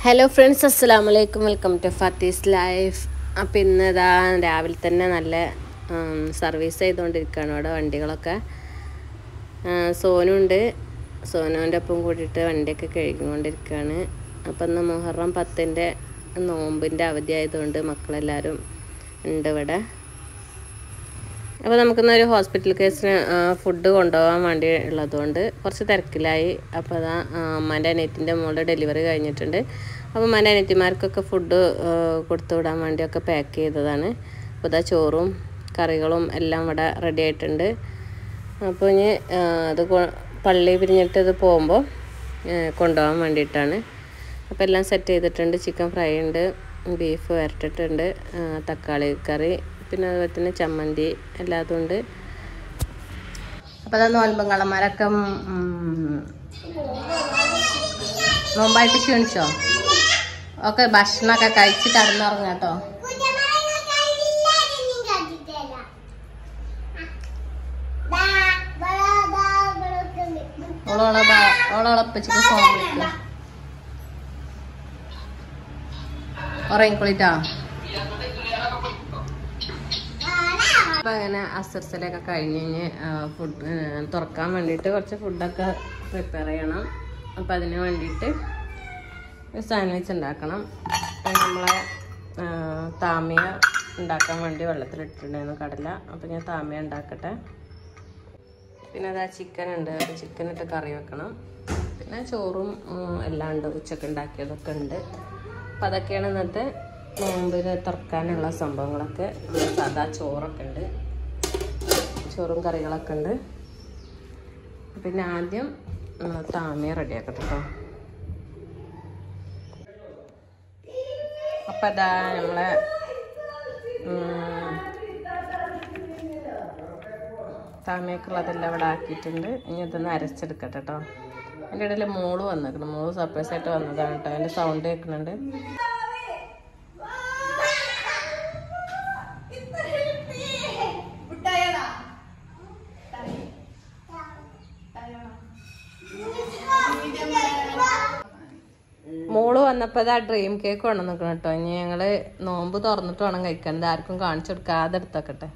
hello friends അസ്സാം വലൈക്കും welcome to ഫത്തീസ് life അപ്പോൾ ഇന്ന് ഇതാ രാവിലെ തന്നെ നല്ല സർവീസ് ചെയ്തുകൊണ്ടിരിക്കുകയാണ് ഇവിടെ വണ്ടികളൊക്കെ ആ, സോനുണ്ട് സോനുവിൻ്റെ ഒപ്പം കൂടിയിട്ട് വണ്ടിയൊക്കെ കഴുകിക്കൊണ്ടിരിക്കുകയാണ് അപ്പം ഇന്ന് മുഹറം പത്തിൻ്റെ നോമ്പിൻ്റെ അവധി ആയതുകൊണ്ട് മക്കളെല്ലാവരും ഉണ്ട് ഇവിടെ അപ്പോൾ നമുക്കിന്നൊരു ഹോസ്പിറ്റൽ കേസിന് ഫുഡ് കൊണ്ടുപോകാൻ വേണ്ടി ഉള്ളതുകൊണ്ട് കുറച്ച് തിരക്കിലായി അപ്പോൾ അതാ അമ്മേൻ്റെ അനിയത്തിൻ്റെ മോളുടെ ഡെലിവറി കഴിഞ്ഞിട്ടുണ്ട് അപ്പോൾ അമ്മേൻ്റെ അനിയത്തിമാർക്കൊക്കെ ഫുഡ് കൊടുത്തു വിടാൻ വേണ്ടിയൊക്കെ പാക്ക് ചെയ്തതാണ് അപ്പോൾ ഇതാ ചോറും കറികളും എല്ലാം ഇവിടെ റെഡി ആയിട്ടുണ്ട് അപ്പോൾ ഇനി ആ, അത് കൊ- പള്ളി പിരിഞ്ഞിട്ട് ഇത് പോകുമ്പോൾ കൊണ്ടുപോകാൻ വേണ്ടിയിട്ടാണ് അപ്പോൾ എല്ലാം സെറ്റ് ചെയ്തിട്ടുണ്ട് ചിക്കൻ ഫ്രൈ ഉണ്ട് ബീഫ് വരട്ടിട്ടുണ്ട് ആ, തക്കാളി കറി പിന്നെ അതുപോലെ തന്നെ ചമ്മന്തി എല്ലാതും ഉണ്ട് അപ്പോൾ അതാ നോൽമ്പും കള്ളന്മാരൊക്കെ നോമ്പായിട്ട് ക്ഷീണിച്ചോ ഒക്കെ ഭക്ഷണമൊക്കെ കഴിച്ച് കടന്നുറങ്ങാം കേട്ടോ ഓളോളെ ബ- ഓളോളെ അപ്പച്ചിക്ക് ഫോൺ വിളിക്കുക ഉറങ്ങിക്കൊള്ളിട്ടോ അപ്പൊ അങ്ങനെ അസർസലൊക്കെ കഴിഞ്ഞ് കഴിഞ്ഞ് ഫുഡ് തുറക്കാൻ വേണ്ടിയിട്ട് കുറച്ച് ഫുഡൊക്കെ പ്രിപ്പയർ ചെയ്യണം അപ്പം അതിന് വേണ്ടിയിട്ട് ഒരു സാൻഡ്വിച്ച് ഉണ്ടാക്കണം അപ്പം നമ്മളെ ആ, താമിയ ഉണ്ടാക്കാൻ വേണ്ടി വെള്ളത്തിലിട്ടിട്ടുണ്ടായിരുന്നു കടല അപ്പം ഞാൻ താമിയ ഉണ്ടാക്കട്ടെ പിന്നെ അതാ ചിക്കൻ ഉണ്ട് അപ്പോൾ ചിക്കൻ ഇട്ട് കറി വെക്കണം പിന്നെ ചോറും ഉം, എല്ലാം ഉണ്ട് ഉച്ചക്ക് ഉണ്ടാക്കിയതൊക്കെ ഉണ്ട് അപ്പം അതൊക്കെയാണ് ഇന്നത്തെ നോമ്പിന് തുറക്കാനുള്ള സംഭവങ്ങളൊക്കെ നമ്മുടെ സാധാ ചോറൊക്കെ ഉണ്ട് ചോറും കറികളൊക്കെ ഉണ്ട് പിന്നെ ആദ്യം നമ്മൾ താമിയ റെഡിയാക്കട്ടെ കേട്ടോ അപ്പം അതാ നമ്മളെ ഉം, താമയൊക്കെയുള്ളതെല്ലാം ഇവിടെ ആക്കിയിട്ടുണ്ട് ഇനി ഇതൊന്ന് അരച്ചെടുക്കട്ടെ കേട്ടോ എൻ്റെ ഇടയിൽ മോള് വന്നിക്കണം മോള് സർപ്രൈസ് ആയിട്ട് വന്നതാണ് കേട്ടോ അതിൻ്റെ സൗണ്ട് കേൾക്കുന്നുണ്ട് മോള് വന്നപ്പോ ഇതാ ഡ്രീം കേക്ക് കൊണ്ടുവന്നിക്കണം കേട്ടോ ഇനി ഞങ്ങള് നോമ്പ് തുറന്നിട്ട് വേണം കഴിക്കാൻ ഇത് ആർക്കും കാണിച്ചു കൊടുക്കാതെ എടുത്തേക്കട്ടെ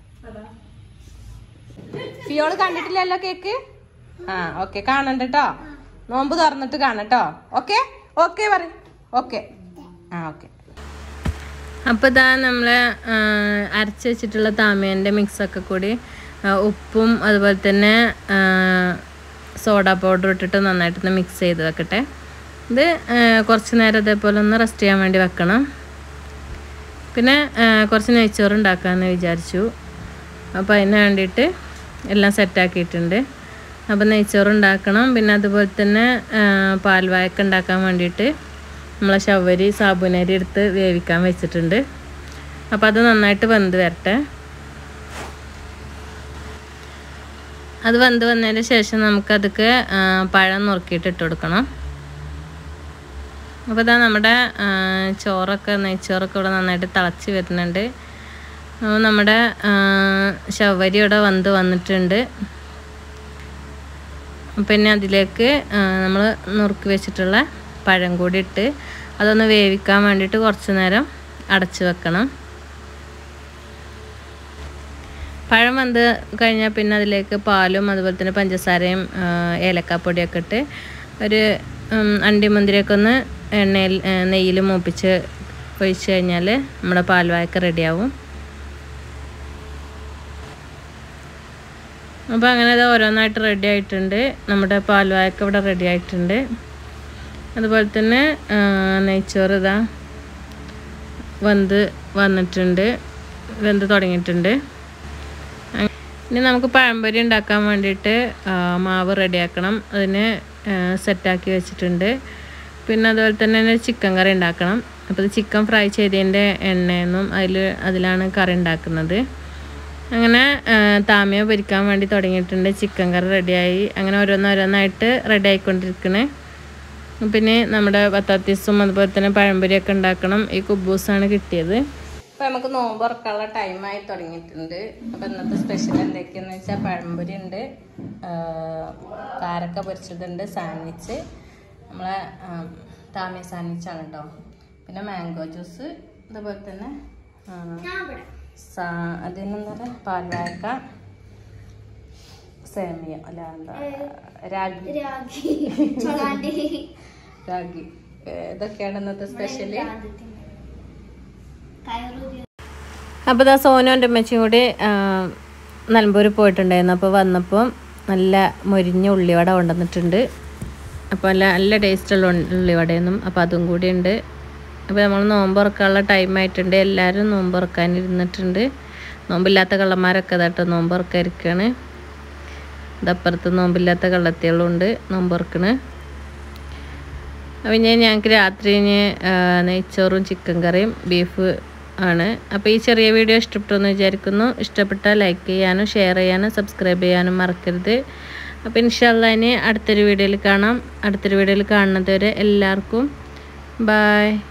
ഫിയോള് കണ്ടിട്ടില്ലല്ലോ കേക്ക് ആ ഓക്കെ കാണണ്ട കേട്ടോ നോമ്പ് തുറന്നിട്ട് കാണട്ടോ ഓക്കെ ഓക്കെ പറ ഓക്കെ ആ ഓക്കെ അപ്പോൾ ഇതാ നമ്മൾ അരച്ച് വെച്ചിട്ടുള്ള താമേൻ്റെ മിക്സൊക്കെ കൂടി ആ, ഉപ്പും അതുപോലെ തന്നെ സോഡ പൗഡർ ഇട്ടിട്ട് നന്നായിട്ടൊന്ന് മിക്സ് ചെയ്ത് വെക്കട്ടെ ഇത് ആ, കുറച്ച് നേരം ഇതേപോലെ ഒന്ന് റെസ്റ്റ് ചെയ്യാൻ വേണ്ടി വെക്കണം പിന്നെ ആ, കുറച്ച് നെയ്ച്ചോറ് ഉണ്ടാക്കാമെന്ന് വിചാരിച്ചു അപ്പോൾ അതിന് വേണ്ടിയിട്ട് എല്ലാം സെറ്റാക്കിയിട്ടുണ്ട് അപ്പോൾ നെയ്ച്ചോറ് ഉണ്ടാക്കണം പിന്നെ അതുപോലെ തന്നെ ആ, പാൽവായൊക്കെ ഉണ്ടാക്കാൻ വേണ്ടിയിട്ട് നമ്മളെ ശവരി സാബുനരി എടുത്ത് വേവിക്കാൻ വെച്ചിട്ടുണ്ട് അപ്പോൾ അത് നന്നായിട്ട് വെന്ത് വരട്ടെ അത് വെന്ത് വന്നതിന് ശേഷം നമുക്കതൊക്കെ ആ, പഴം നുറുക്കിയിട്ട് ഇട്ട് കൊടുക്കണം അപ്പോൾ ഇതാ നമ്മുടെ ആ, ചോറൊക്കെ നെയ്ച്ചോറൊക്കെ ഇവിടെ നന്നായിട്ട് തിളച്ച് വരുന്നുണ്ട് അപ്പോൾ നമ്മുടെ ആ, ശവരി ഇവിടെ വെന്ത് വന്നിട്ടുണ്ട് പിന്നെ അതിലേക്ക് നമ്മൾ നുറുക്കി വെച്ചിട്ടുള്ള പഴം കൂടി ഇട്ട് അതൊന്ന് വേവിക്കാൻ വേണ്ടിയിട്ട് കുറച്ച് നേരം അടച്ച് വെക്കണം പഴം വെന്ത് കഴിഞ്ഞാൽ പിന്നെ അതിലേക്ക് പാലും അതുപോലെ തന്നെ പഞ്ചസാരയും ആ, ഏലക്കാപ്പൊടിയൊക്കെ ഇട്ട് ഒരു ഉം, അണ്ടിമുന്തിരിയൊക്കെ ഒന്ന് എണ്ണയിൽ നെയ്യിൽ മൂപ്പിച്ച് ഒഴിച്ച് കഴിഞ്ഞാൽ നമ്മുടെ പാൽവായൊക്കെ റെഡിയാവും അപ്പോൾ അങ്ങനെ അത് ഓരോന്നായിട്ട് റെഡി ആയിട്ടുണ്ട് നമ്മുടെ പാൽവായൊക്കെ ഇവിടെ റെഡി ആയിട്ടുണ്ട് അതുപോലെ തന്നെ ആ, നെയ്ച്ചോറ് ഇതാ വെന്ത് വന്നിട്ടുണ്ട് വെന്ത് തുടങ്ങിയിട്ടുണ്ട് അങ്- ഇനി നമുക്ക് പഴംപൊരി ഉണ്ടാക്കാൻ വേണ്ടിയിട്ട് ആ, മാവ് റെഡിയാക്കണം അതിന് ആ, സെറ്റാക്കി വെച്ചിട്ടുണ്ട് പിന്നെ അതുപോലെ തന്നെ ഒരു ചിക്കൻ കറി ഉണ്ടാക്കണം അപ്പോൾ ഇത് ചിക്കൻ ഫ്രൈ ചെയ്തതിൻ്റെ എണ്ണയൊന്നും അതിൽ അതിലാണ് കറി ഉണ്ടാക്കുന്നത് അങ്ങനെ ആ, താമിയ പൊരിക്കാൻ വേണ്ടി തുടങ്ങിയിട്ടുണ്ട് ചിക്കൻ കറി റെഡിയായി അങ്ങനെ ഓരോന്നോരോന്നായിട്ട് റെഡി ആയിക്കൊണ്ടിരിക്കണേ പിന്നെ നമ്മുടെ ബത്താത്തീസും അതുപോലെ തന്നെ പഴംപൊരിയൊക്കെ ഉണ്ടാക്കണം ഈ കുബൂസാണ് കിട്ടിയത് അപ്പോൾ നമുക്ക് നോമ്പ് തുറക്കാനുള്ള ടൈമായി തുടങ്ങിയിട്ടുണ്ട് അപ്പോൾ ഇന്നത്തെ സ്പെഷ്യൽ എന്തൊക്കെയാന്ന് വെച്ചാൽ പഴംപൊരി ഉണ്ട് കാരക്ക പൊരിച്ചതുണ്ട് സാൻഡ്വിച്ച് നമ്മളെ ആ, താമിയ സാൻഡ്വിച്ചാണ് കേട്ടോ പിന്നെ മാംഗോ ജ്യൂസ് അതുപോലെ തന്നെ ആ, സാ അതിനെന്താ പറയുക പാൽവാഴക്ക സേമിയ അല്ല എന്താ രാഗി രാഗി ചൊളാണ്ടി രാഗി ഏ, ഇതൊക്കെയാണ് ഇന്നത്തെ സ്പെഷ്യല് കയറൂരി അപ്പോൾ ഇതാ സോനുൻ്റെ അമ്മച്ചും കൂടി നിലമ്പൂർ പോയിട്ടുണ്ടായിരുന്നു അപ്പോൾ വന്നപ്പോൾ നല്ല മൊരിഞ്ഞ ഉള്ളിവട കൊണ്ടുവന്നിട്ടുണ്ട് അപ്പോൾ നല്ല നല്ല ടേസ്റ്റുള്ള ഉള്ളിവടയൊന്നും അപ്പോൾ അതും കൂടി ഉണ്ട് അപ്പോൾ നമ്മൾ നോമ്പ് തുറക്കാനുള്ള ടൈം ആയിട്ടുണ്ട് എല്ലാവരും നോമ്പ് തുറക്കാൻ ഇരുന്നിട്ടുണ്ട് നോമ്പില്ലാത്ത കള്ളന്മാരൊക്കെ ഇതാട്ടോ നോമ്പ് തുറക്കാൻ ഇരിക്കുകയാണ് ഇതപ്പുറത്ത് നോമ്പില്ലാത്ത കള്ളത്തികളുണ്ട് നോമ്പ് തുറക്കണ് അപ്പം ഞാൻ ഞങ്ങൾക്ക് രാത്രി ഇനി, ആ, നെയ്ച്ചോറും ചിക്കൻ കറിയും ബീഫ് ആണ് അപ്പോൾ ഈ ചെറിയ വീഡിയോ ഇഷ്ടപ്പെട്ടു എന്ന് വിചാരിക്കുന്നു ഇഷ്ടപ്പെട്ടാൽ ലൈക്ക് ചെയ്യാനും ഷെയർ ചെയ്യാനും സബ്സ്ക്രൈബ് ചെയ്യാനും മറക്കരുത് അപ്പോൾ ഇൻഷാല്ല ഇനി അടുത്തൊരു വീഡിയോയിൽ കാണാം അടുത്തൊരു വീഡിയോയിൽ കാണുന്നത് വരെ എല്ലാവർക്കും ബായ്